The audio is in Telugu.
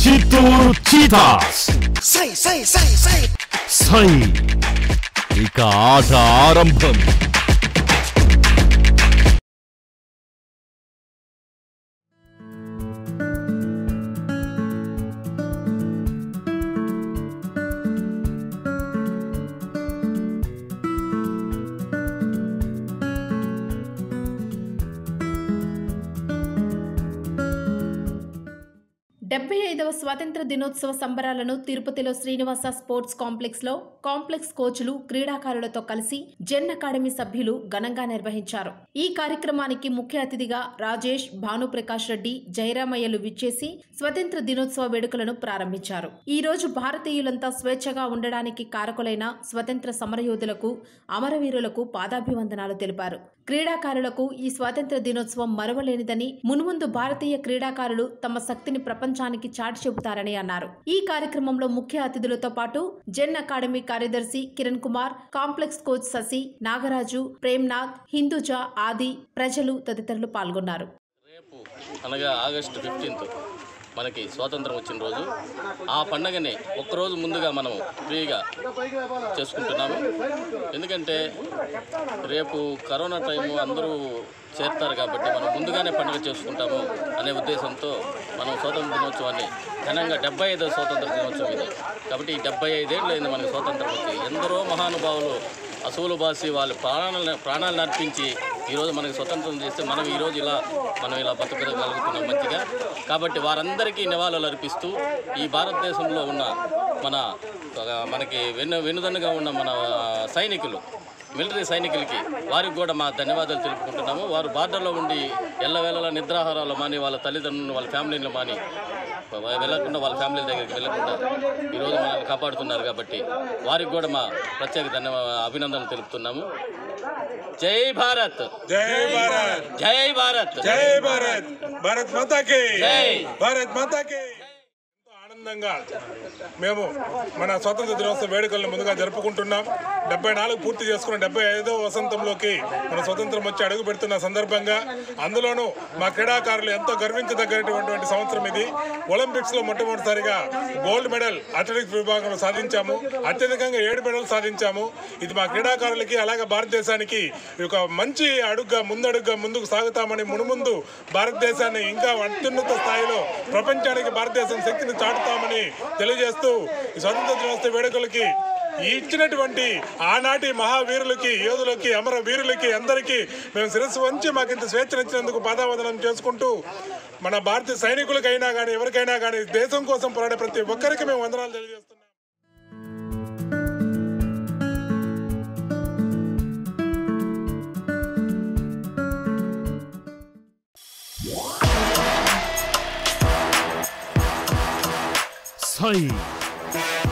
చిత్తూరు చీతాస్ సై సై సై సై సై ఇక ఆట ఆరంభం డెబ్బై ఐదవ స్వాతంత్ర దినోత్సవ సంబరాలను తిరుపతిలో శ్రీనివాస స్పోర్ట్స్ కాంప్లెక్స్ లో కాంప్లెక్స్ కోచ్లు క్రీడాకారులతో కలిసి జెన్ అకాడమీ సభ్యులు ఘనంగా నిర్వహించారు ఈ కార్యక్రమానికి ముఖ్య అతిథిగా రాజేష్ భానుప్రకాష్ రెడ్డి జయరామయ్యలు విచ్చేసి స్వతంత్ర దినోత్సవ వేడుకలను ప్రారంభించారు ఈ రోజు భారతీయులంతా స్వేచ్ఛగా ఉండడానికి కారకులైన స్వతంత్ర సమరయోధులకు అమరవీరులకు పాదాభివందనాలు తెలిపారు క్రీడాకారులకు ఈ స్వాతంత్ర దినోత్సవం మరవలేనిదని మున్ముందు భారతీయ క్రీడాకారులు తమ శక్తిని ప్రపంచానికి చాటి చెబుతారని అన్నారు ఈ కార్యక్రమంలో ముఖ్య అతిథులతో పాటు జెన్ అకాడమీ కార్యదర్శి కిరణ్ కుమార్ కాంప్లెక్స్ కోచ్ శశి నాగరాజు ప్రేమ్నాథ్ హిందూజా ఆది ప్రజలు తదితరులు పాల్గొన్నారు రేపు అనగా ఆగస్టు ఫిఫ్టీన్త్ మనకి స్వాతంత్రం వచ్చిన రోజు ఆ పండగని ఒక్కరోజు ముందుగా మనం ఫ్రీగా చేసుకుంటున్నాము ఎందుకంటే రేపు కరోనా టైము అందరూ చేరుతారు కాబట్టి మనం ముందుగానే పండుగ చేసుకుంటాము అనే ఉద్దేశంతో మనం స్వాతంత్ర దినోత్సవాన్ని ఘనంగా డెబ్బై ఐదో స్వాతంత్ర దినోత్సవం ఇది కాబట్టి ఈ డెబ్బై ఐదేళ్ళు అయింది మనకి స్వాతంత్రం వచ్చి ఎందరో మహానుభావులు అసువులు బాసి వాళ్ళ ప్రాణాలను ప్రాణాలను అర్పించి ఈరోజు మనకి స్వతంత్రం చేస్తే మనం ఈరోజు ఇలా మనం ఇలా బతకగలుగుతున్నాం మంచిగా కాబట్టి వారందరికీ నివాళులు అర్పిస్తూ ఈ భారతదేశంలో ఉన్న మన ఆ, మనకి వెన్ను వెన్నుదన్నుగా ఉన్న మన సైనికులు మిలిటరీ సైనికులకి వారికి కూడా మా ధన్యవాదాలు తెలుపుకుంటున్నాము వారు బార్డర్లో ఉండి ఎల్లవేళలా నిద్రాహారాలు మాని వాళ్ళ తల్లిదండ్రులను వాళ్ళ ఫ్యామిలీని మాని వెళ్ళకుండా వాళ్ళ ఫ్యామిలీ దగ్గరికి వెళ్ళకుండా ఈరోజు మనల్ని కాపాడుతున్నారు కాబట్టి వారికి కూడా మా ప్రత్యేక ధన్యవాద అభినందనలు తెలుపుతున్నాము జై భారత్ జై భారత్ జై భారత్ జై భారత్ భారత్ మాతాకి జై. భారత్ మాతాకి ఎంతో ఆనందంగా మేము మన స్వాతంత్ర దినోత్సవ వేడుకలను ముందుగా జరుపుకుంటున్నాం డెబ్బై నాలుగు పూర్తి చేసుకున్న డెబ్బై ఐదో వసంతంలోకి మన స్వతంత్రం వచ్చి అడుగు పెడుతున్న సందర్భంగా అందులోనూ మా క్రీడాకారులు ఎంతో గర్వించదగినటువంటి సంవత్సరం ఇది ఒలింపిక్స్ లో మొట్టమొదటిసారిగా గోల్డ్ మెడల్ అథ్లెటిక్స్ విభాగంలో సాధించాము అత్యధికంగా ఏడు మెడల్ సాధించాము ఇది మా క్రీడాకారులకి అలాగే భారతదేశానికి ఒక మంచి అడుగుగా ముందడుగుగా ముందుకు సాగుతామని మునుముందు భారతదేశాన్ని ఇంకా అత్యున్నత స్థాయిలో ప్రపంచానికి భారతదేశం శక్తిని చాటుతామని తెలియజేస్తూ ఈ స్వతంత్ర దినోత్సవ వేడుకలకి ఈ ఇచ్చినటువంటి ఆనాటి మహావీరులకి యోధులకి అమర వీరులకి అందరికీ మేము శిరస్సు వంచి మాకు ఇంత స్వేచ్ఛనిచ్చినందుకు పాదావందనం చేసుకుంటూ మన భారతీయ సైనికులకైనా కానీ ఎవరికైనా కానీ దేశం కోసం పోరాడే ప్రతి ఒక్కరికి మేము వందనాలు తెలియజేస్తున్నాం సై